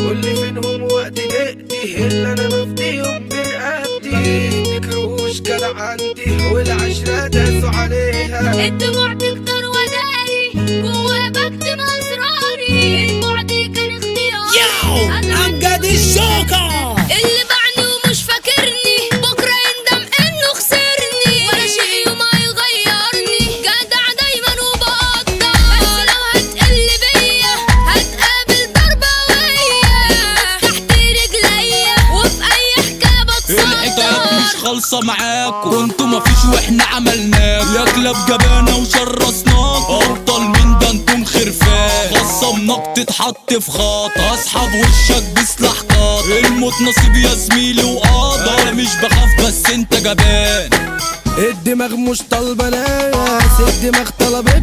قول لي فينهم وقت دقتي اللي انا بفديهم برقبتي تكروش جدع عندي والعشرة داسوا عليها الدموع تكتر وداري جوا بكتم اسراري البعد كان اختياري ياو أنا امجد الجوكر اللي باعني ومش فاكرني بكره يندم انه خسرني ولا شيء يوم هيغيرني جدع دايما وبقدر بس لو هتقل بيا هتقابل ضربه ويا تحت رجليا وفي اي حكايه الحكايات مش بتصدر خالصة معاكوا وانتوا مفيش واحنا عملناك يا كلاب جبانة وشرسناك ابطال من ده انتم خرفان خصمناك تتحط في خاط اسحب وشك بسلاح قاط الموت نصيب يا زميلي وقاضي انا مش بخاف بس انت جبان الدماغ مش طالبة ناس الدماغ طلبت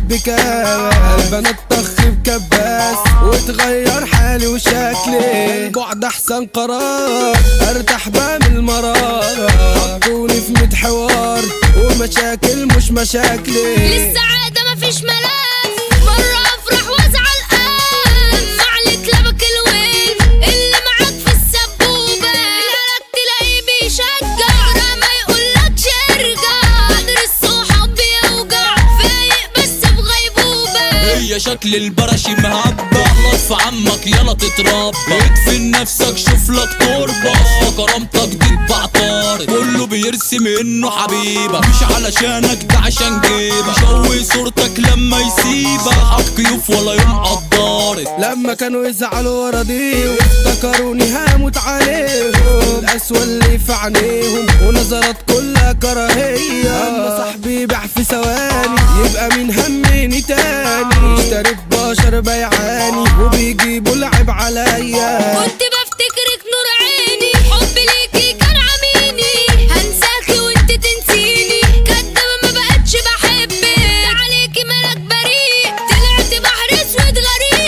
بكاس البنات طخ بكباس وتغير حالي وشكلي بعد احسن قرار ارتاح بقى من المرار حطوني في ميت حوار ومشاكل مش مشاكلي للسعادة مفيش ملاذ مرة أفرح وأزعل قام معلك لبك الويل اللي معاك في السبوبة الهلاك تلاقيه بيشجع ما يقولكش ارجع قدر الصحاب بيوجع فايق بس في غيبوبة هي شكل البرشي مهبة غلط في عمك يلا تتربى ادفن نفسك شوف لك تربة أصل كرامتك دي بعطار كله بيرسم انه حبيبك مش علشانك ده عشان جيبك شوي صورتك لما يسيبك حق كيوف ولا يوم قدارت لما كانوا يزعلوا ورا دي وافتكروني هموت عليهم القسوة اللي في عينيهم ونظرات كلها كراهية اما صاحبي باع في ثواني يبقى مين همني تاني اشتريت بشر بيعاني وبيجيبوا العيب عليا كنت بفتكرك نور عيني حب ليكي كان عميني هنساكي وانت تنسيني كدابة ما بقتش بحبك عليكي ملك بريء طلعت بحر اسود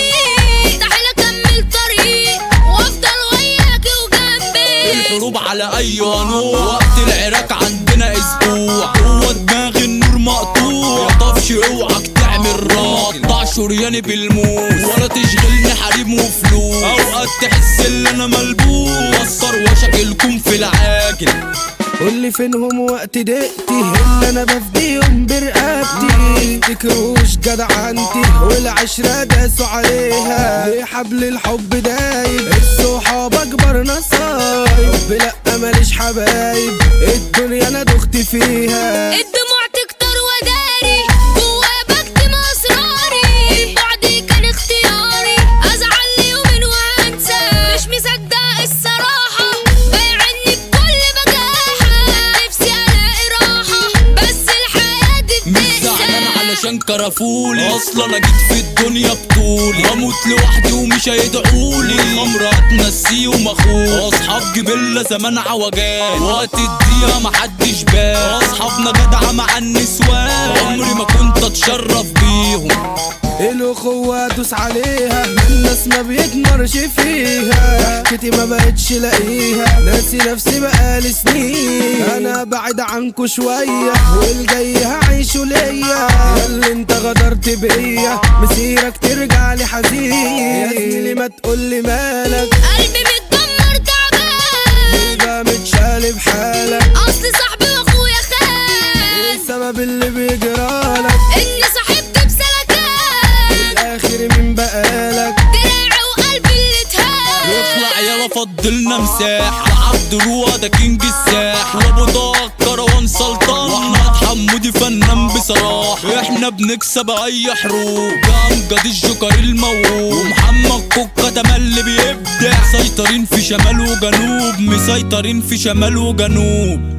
غريق تعالى كمل طريق وافضل وياكي وجنبك الحروب على اي نوع وقت العراك عندنا اسبوع جوه دماغ النور مقطوع يا طفش اوعك تعمل راق قطع شرياني بالموس ولا تشغلني حريم وفلوس اوقات تحس ان انا ملبوس وصر وشكلكم في العاجل قول لي فينهم وقت دقتي اللي انا بفديهم برقبتي تكروش جدعنتي والعشرة داسوا عليها ليه حبل الحب دايب الصحاب اكبر نصايب لا ماليش حبايب الدنيا انا دخت فيها الدموع تكتر وداري جوا بكتم اسراري البعد كان اختياري ازعل يومين وانسى مش مصدق الصراحه بايعني بكل بجاحه نفسي الاقي راحه بس الحياه دي مش زعلان بتقسى علشان كرفولي اصلا انا جيت في الدنيا بطولي هموت لوحدي ومش هيدعولي الخمرة هتنسيهم اخوه اصحاب جبلة زمان عوجان وقت الدقيقة محدش بان اصحابنا جدعة مع النسوان عمري ما كنت اتشرف بيهم الاخوة دوس عليها الناس ما بيتمرش فيها ضحكتي ما بقتش لاقيها ناسي نفسي بقالي سنين انا بعيد عنكو شوية والجاي هعيشه ليا اللي انت غدرت بيا مسيرك ترجع لي حزين يا زميلي ما تقولي مالك قلبي متدمر تعبان بقى متشالب حالك اصل صاحبي واخويا خان السبب اللي بيجرالك اني صاحبت بسلكان اخر مين بقالك دراعي وقلبي اللي اتهان يطلع يلا فضلنا مساحة عبد روى ده كينج الساحة وابو ضاق كروان سلطان واحمد حمودي فنان بصراحة احنا بنكسب اي حروب ده امجد الجوكر الموهوب ومحمد كوكا تملي بيبدع مسيطرين في شمال وجنوب مسيطرين في شمال وجنوب